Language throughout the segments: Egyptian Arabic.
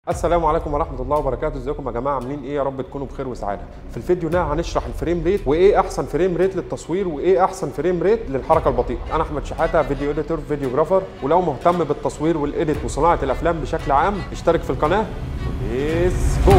السلام عليكم ورحمه الله وبركاته ازيكم يا جماعه عاملين ايه يا رب تكونوا بخير وسعاده في الفيديو ده هنشرح الفريم ريت وايه احسن فريم ريت للتصوير وايه احسن فريم ريت للحركه البطيئه انا احمد شحاته فيديو اديتور فيديوجرافر ولو مهتم بالتصوير والايديت وصناعه الافلام بشكل عام اشترك في القناه ليتس جو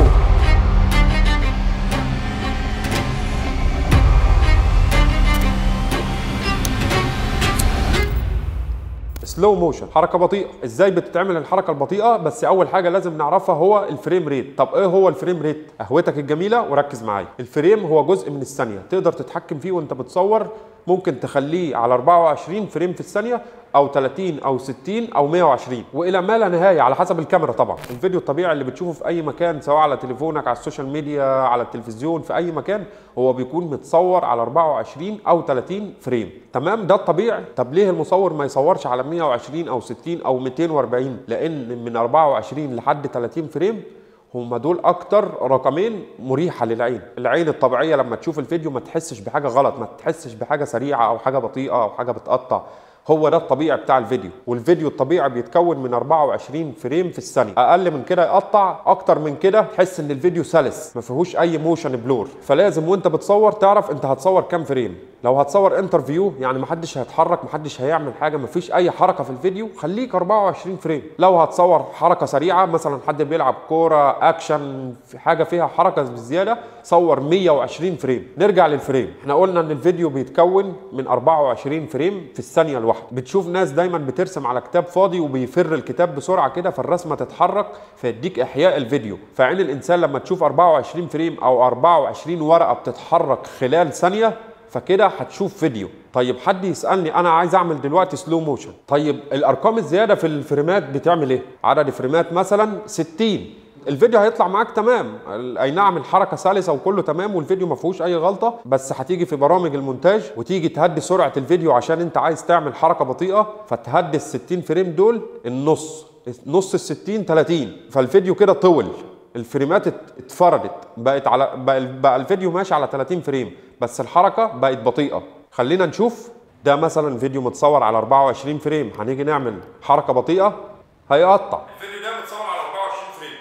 سلو موشن حركه بطيئه ازاي بتتعمل الحركه البطيئه بس اول حاجه لازم نعرفها هو الفريم ريت طب ايه هو الفريم ريت قهوتك الجميله وركز معايا الفريم هو جزء من الثانيه تقدر تتحكم فيه وانت بتصور ممكن تخليه على 24 فريم في الثانيه او 30 او 60 او 120 والى ما لا نهايه على حسب الكاميرا طبعا الفيديو الطبيعي اللي بتشوفه في اي مكان سواء على تليفونك على السوشيال ميديا على التلفزيون في اي مكان هو بيكون متصور على 24 او 30 فريم تمام ده الطبيعي طب ليه المصور ما يصورش على 120 او 60 او 240 لان من 24 لحد 30 فريم هم دول اكتر رقمين مريحه للعين العين الطبيعيه لما تشوف الفيديو ما تحسش بحاجه غلط ما تحسش بحاجه سريعه او حاجه بطيئه او حاجه بتقطع هو ده الطبيعي بتاع الفيديو والفيديو الطبيعي بيتكون من 24 فريم في الثانيه اقل من كده يقطع اكتر من كده تحس ان الفيديو سلس ما فيهوش اي موشن بلور فلازم وانت بتصور تعرف انت هتصور كام فريم لو هتصور انترفيو يعني محدش هيتحرك محدش هيعمل حاجه مفيش اي حركه في الفيديو خليك 24 فريم لو هتصور حركه سريعه مثلا حد بيلعب كوره اكشن في حاجه فيها حركه بزياده صور 120 فريم نرجع للفريم احنا قلنا ان الفيديو بيتكون من 24 فريم في الثانيه الواحده بتشوف ناس دايما بترسم على كتاب فاضي وبيفر الكتاب بسرعه كده فالرسمه تتحرك فيديك احياء الفيديو فعين الانسان لما تشوف 24 فريم او 24 ورقه بتتحرك خلال ثانيه فكده هتشوف فيديو طيب حد يسالني انا عايز اعمل دلوقتي سلو موشن طيب الارقام الزياده في الفريمات بتعمل ايه عدد فريمات مثلا 60 الفيديو هيطلع معاك تمام اي نعم الحركه سلسه وكله تمام والفيديو ما فيهوش اي غلطه بس هتيجي في برامج المونتاج وتيجي تهدي سرعه الفيديو عشان انت عايز تعمل حركه بطيئه فتهدي ال 60 فريم دول النص نص ال 60 30 فالفيديو كده طول الفريمات اتفردت بقت على بقى الفيديو ماشي على 30 فريم بس الحركه بقت بطيئه خلينا نشوف ده مثلا فيديو متصور على 24 فريم هنيجي نعمل حركه بطيئه هيقطع الفيديو ده متصور على 24 فريم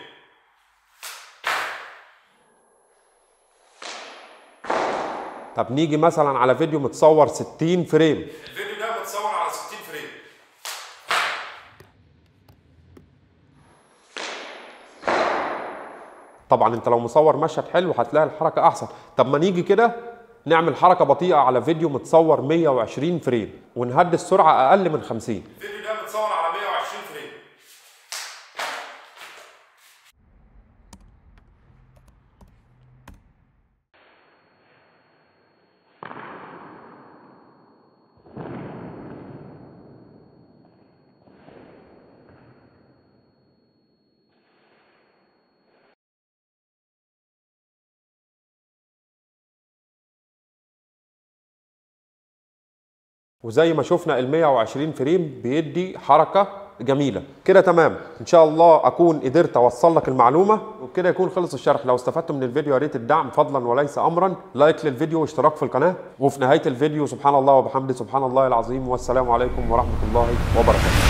طب نيجي مثلا على فيديو متصور 60 فريم الفيديو ده متصور على 60 فريم طبعا انت لو مصور مشهد حلو هتلاقي الحركه احسن طب ما نيجي كده نعمل حركه بطيئه على فيديو متصور 120 فريم ونهدي السرعه اقل من 50 الفيديو ده متصور على 120 فريم وزي ما شفنا ال 120 فريم بيدي حركه جميله كده تمام ان شاء الله اكون قدرت اوصل لك المعلومه وبكده يكون خلص الشرح لو استفدت من الفيديو يا ريت الدعم فضلا وليس امرا لايك للفيديو واشتراك في القناه وفي نهايه الفيديو سبحان الله وبحمده سبحان الله العظيم والسلام عليكم ورحمه الله وبركاته